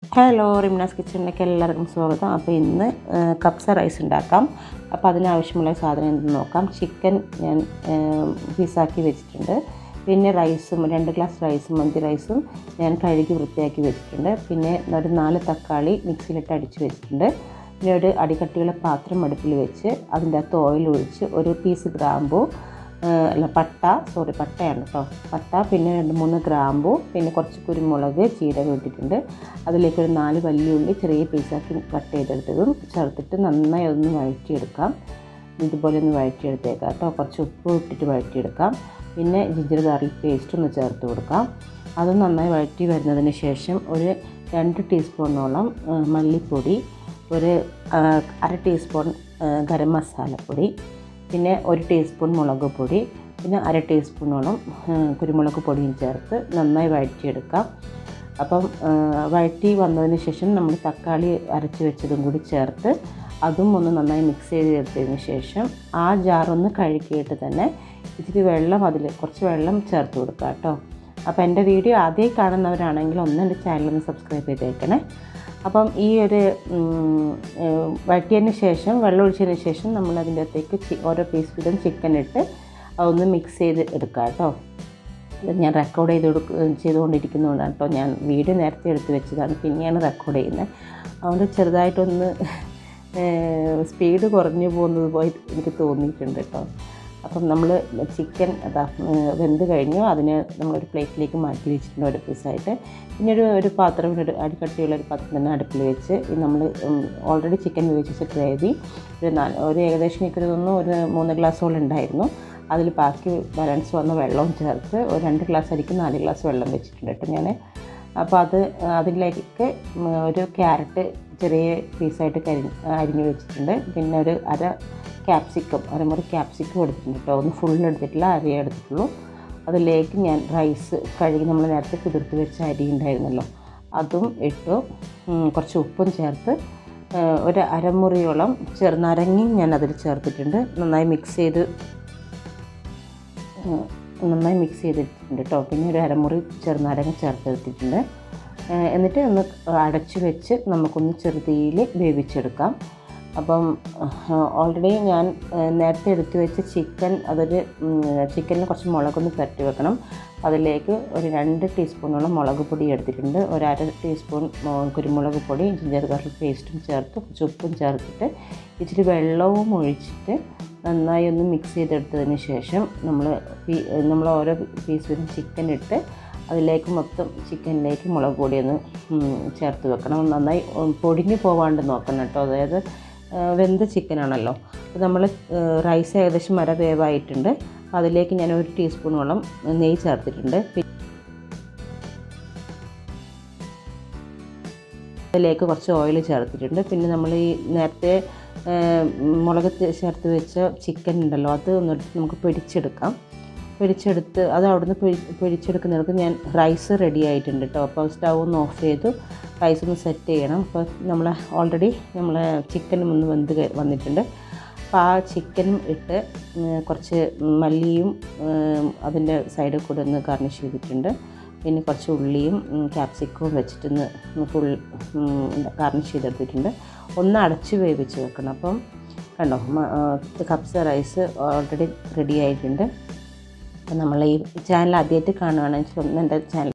hello റിംനാസ് കിച്ചണിലേക്ക് എല്ലാവർക്കും സ്വാഗതം അപ്പോൾ ഇന്ന് ആ, കപ്സ റൈസ് ഉണ്ടാക്കാം അപ്പോൾ അതിനാവശ്യമുള്ള സാധനം എന്തെന്ന് നോക്കാം ചിക്കൻ ഞാൻ ആ, പീസാക്കി വെച്ചിട്ടുണ്ട് പിന്നെ റൈസും രണ്ട് ഗ്ലാസ് റൈസും മന്തി റൈസും ഞാൻ കഴുകി വൃത്തിയാക്കി വെച്ചിട്ടുണ്ട് പിന്നെ ഒരു നാല് തക്കാളി മിക്സിയിലിട്ട് അടിച്ച് വെച്ചിട്ടുണ്ട് പിന്നെ ഒരു അടികട്ടിയുള്ള പാത്രം അടുപ്പിൽ വെച്ച് അതിൻ്റെ അകത്ത് ഓയിൽ ഒഴിച്ച് ഒരു പീസ് ഗ്രാമ്പൂ ആ, അല്ല പട്ട സോറി പട്ടയാണ് കേട്ടോ പട്ട പിന്നെ രണ്ട് മൂന്ന് ഗ്രാമ്പു പിന്നെ കുറച്ച് കുരുമുളക് ജീരകം ഇട്ടിട്ടുണ്ട് അതിലേക്ക് ഒരു നാല് വലിയുള്ളി ചെറിയ പീസാക്കി കട്ട് ചെയ്തെടുത്തതും ചേർത്തിട്ട് നന്നായി ഒന്ന് വഴറ്റിയെടുക്കാം ഇതുപോലെ ഒന്ന് വഴറ്റിയെടുത്തേക്കാം കേട്ടോ കുറച്ച് ഉപ്പ് ഇട്ടിട്ട് വഴറ്റിയെടുക്കാം പിന്നെ ജിഞ്ചർ ഗാർലിക് പേസ്റ്റ് ഒന്ന് ചേർത്ത് കൊടുക്കാം അത് നന്നായി വഴറ്റി വരുന്നതിന് ശേഷം ഒരു രണ്ട് ടീസ്പൂണോളം ആ, മല്ലിപ്പൊടി ഒരു ആ, അര ടീസ്പൂൺ ആ, ഗരം മസാലപ്പൊടി പിന്നെ ഒരു ടീസ്പൂൺ മുളക് പൊടി പിന്നെ അര ടീസ്പൂണോളം ആ, കുരുമുളക് പൊടിയും ചേർത്ത് നന്നായി വഴറ്റിയെടുക്കാം അപ്പം ആ, വഴറ്റി വന്നതിന് ശേഷം നമ്മൾ തക്കാളി അരച്ച് വെച്ചതും കൂടി ചേർത്ത് അതും ഒന്ന് നന്നായി മിക്സ് ചെയ്ത് ചേർത്തതിന് ശേഷം ആ ജാറൊന്ന് കഴുകിയിട്ട് തന്നെ ഇച്ചിരി വെള്ളം അതിൽ കുറച്ച് വെള്ളം ചേർത്ത് കൊടുക്കുക കേട്ടോ അപ്പോൾ എൻ്റെ വീഡിയോ ആദ്യമായി കാണുന്നവരാണെങ്കിൽ ഒന്ന് എൻ്റെ ചാനലൊന്ന് സബ്സ്ക്രൈബ് ചെയ്തേക്കണേ അപ്പം ഈ ഒരു ഉം, ഏഹ്, വഴറ്റിയതിന് ശേഷം വെള്ളം ഒഴിച്ചതിന് ശേഷം നമ്മൾ അതിൻ്റെ അകത്തേക്ക് ചി- ഓരോ പീസ് വീതം ചിക്കൻ ഇട്ട് അതൊന്ന് മിക്സ് ചെയ്ത് എടുക്കുക കേട്ടോ ഇത് ഞാൻ റെക്കോർഡ് ചെയ്ത് കൊടുക്ക ചെയ്തുകൊണ്ടിരിക്കുന്നതുകൊണ്ടാണ് കേട്ടോ ഞാൻ വീഡിയോ നേരത്തെ എടുത്ത് വെച്ചതാണ് പിന്നെയാണ് റെക്കോർഡ് ചെയ്യുന്നത് അതുകൊണ്ട് ചെറുതായിട്ടൊന്ന് സ്പീഡ് കുറഞ്ഞു പോകുന്നത് പോലെ എനിക്ക് തോന്നിയിട്ടുണ്ട് കേട്ടോ അപ്പം നമ്മൾ ചിക്കൻ അതാ ഏഹ് വെന്ത് കഴിഞ്ഞു അതിന് നമ്മളൊരു പ്ലേറ്റിലേക്ക് മാറ്റി വെച്ചിട്ടുണ്ട് ഒരു പീസായിട്ട് പിന്നെ ഒരു ഒരു പാത്രം ഒരു അടിക്കട്ടിയുള്ള ഒരു പാത്രം തന്നെ അടുപ്പിൽ വെച്ച് നമ്മൾ ഓൾറെഡി ചിക്കൻ വേവിച്ച ഗ്രേവി ഒരു നാല് ഒരു ഏകദേശം എനിക്ക് തോന്നുന്നു ഒരു മൂന്ന് ഗ്ലാസ്സോളം ഉണ്ടായിരുന്നു അതിൽ ബാക്കി ബാലൻസ് വന്ന വെള്ളവും ചേർത്ത് ഒരു രണ്ട് ഗ്ലാസ് അരിക്ക് നാല് ഗ്ലാസ് വെള്ളം വെച്ചിട്ടുണ്ട് കേട്ടോ ഞാൻ അപ്പോൾ അത് അതിലേക്ക് ഉം, ഒരു ക്യാരറ്റ് ചെറിയ പീസായിട്ട് കരി അരിഞ്ഞ് വെച്ചിട്ടുണ്ട് പിന്നെ ഒരു അര ക്യാപ്സിക്കം അരമുറി ക്യാപ്സിക്കം എടുത്തിട്ടുണ്ട് കേട്ടോ ഒന്ന് ഫുൾ എടുത്തിട്ടില്ല അരയേ എടുത്തിട്ടുള്ളൂ അതിലേക്ക് ഞാൻ റൈസ് കഴുകി നമ്മൾ നേരത്തെ കുതിർത്ത് വെച്ച അരി ഉണ്ടായിരുന്നല്ലോ അതും ഇട്ടു ഉം, കുറച്ച് ഉപ്പും ചേർത്ത് ആ, ഒരു അരമുറിയോളം ചെറുനാരങ്ങയും ഞാൻ അതിൽ ചേർത്തിട്ടുണ്ട് നന്നായി മിക്സ് ചെയ്ത് ആ, നന്നായി മിക്സ് ചെയ്തിട്ടുണ്ട് കേട്ടോ പിന്നെ ഒരു അരമുറി ചെറുനാരങ്ങ ചേർത്തെടുത്തിട്ടുണ്ട് ആ, എന്നിട്ട് ഒന്ന് അടച്ചു വെച്ച് നമുക്കൊന്ന് ചെറുതീയിൽ വേവിച്ചെടുക്കാം അപ്പം ഓൾറെഡി ഞാൻ ആ, നേരത്തെ എടുത്തു വെച്ച ചിക്കൻ അതൊരു ചിക്കനിൽ കുറച്ച് മുളകൊന്ന് പുരട്ടി വെക്കണം അതിലേക്ക് ഒരു രണ്ട് ടീസ്പൂണോളം മുളക് പൊടി എടുത്തിട്ടുണ്ട് ഒരു അര ടീസ്പൂൺ മോ- കുരുമുളക് പൊടി ജിഞ്ചർ ഗാർലിക് പേസ്റ്റും ചേർത്ത് കുറച്ച് ഉപ്പും ചേർത്തിട്ട് ഇച്ചിരി വെള്ളവും ഒഴിച്ചിട്ട് നന്നായി ഒന്ന് മിക്സ് ചെയ്തെടുത്തതിന് ശേഷം നമ്മൾ നമ്മൾ ഓരോ പീസ് വീതം ചിക്കൻ ഇട്ട് അതിലേക്ക് മൊത്തം ചിക്കനിലേക്ക് മുളക് പൊടി ഒന്ന് ഉം, ചേർത്ത് വെക്കണം നന്നായി ഉം, പൊടിഞ്ഞു പോവാണ്ട് നോക്കണം കേട്ടോ അതായത് ആ, വെന്ത ചിക്കനാണല്ലോ അപ്പോൾ നമ്മൾ റൈസ് ഏകദേശം അര വേവായിട്ടുണ്ട് അപ്പോൾ അതിലേക്ക് ഞാൻ ഒരു ടീസ്പൂണോളം നെയ്യ് ചേർത്തിട്ടുണ്ട് പി- അതിലേക്ക് കുറച്ച് ഓയിൽ ചേർത്തിട്ടുണ്ട് പിന്നെ നമ്മൾ ഈ നേരത്തെ ആ, മുളക് തെ- ചേർത്ത് വെച്ച ചിക്കൻ ഉണ്ടല്ലോ അത് ഒന്നെടുത്ത് നമുക്ക് പൊരിച്ചെടുക്കാം പൊരിച്ചെടുത്ത് അത് അവിടുന്ന് പൊരി പൊരിച്ചെടുക്കുന്നിടത്ത് ഞാൻ റൈസ് റെഡി ആയിട്ടുണ്ട് കേട്ടോ അപ്പോൾ സ്റ്റൗ ഒന്ന് ഓഫ് ചെയ്തു റൈസ് ഒന്ന് സെറ്റ് ചെയ്യണം അപ്പോൾ നമ്മൾ ഓൾറെഡി നമ്മൾ ചിക്കനും ഒന്ന് വെന്ത് ക- വന്നിട്ടുണ്ട് അപ്പോൾ ആ ചിക്കനും ഇട്ട് ഉം, കുറച്ച് മല്ലിയും ഉം, അതിൻ്റെ സൈഡിൽ കൂടെ ഒന്ന് ഗാർണിഷ് ചെയ്തിട്ടുണ്ട് പിന്നെ കുറച്ച് ഉള്ളിയും ഉം, ക്യാപ്സിക്കവും വെച്ചിട്ടൊന്ന് ഫുൾ ഗാർണിഷ് ചെയ്തെടുത്തിട്ടുണ്ട് ഒന്ന് അടച്ച് വേവിച്ച് വെക്കണം അപ്പം കണ്ടോ മ- ആ, കപ്സ റൈസ് ഓൾറെഡി റെഡി ആയിട്ടുണ്ട് അപ്പം നമ്മൾ ഈ ചാനൽ ആദ്യമായിട്ട് കാണുകയാണെന്ന് വെച്ചാൽ ഒന്ന് എൻ്റെ ചാനൽ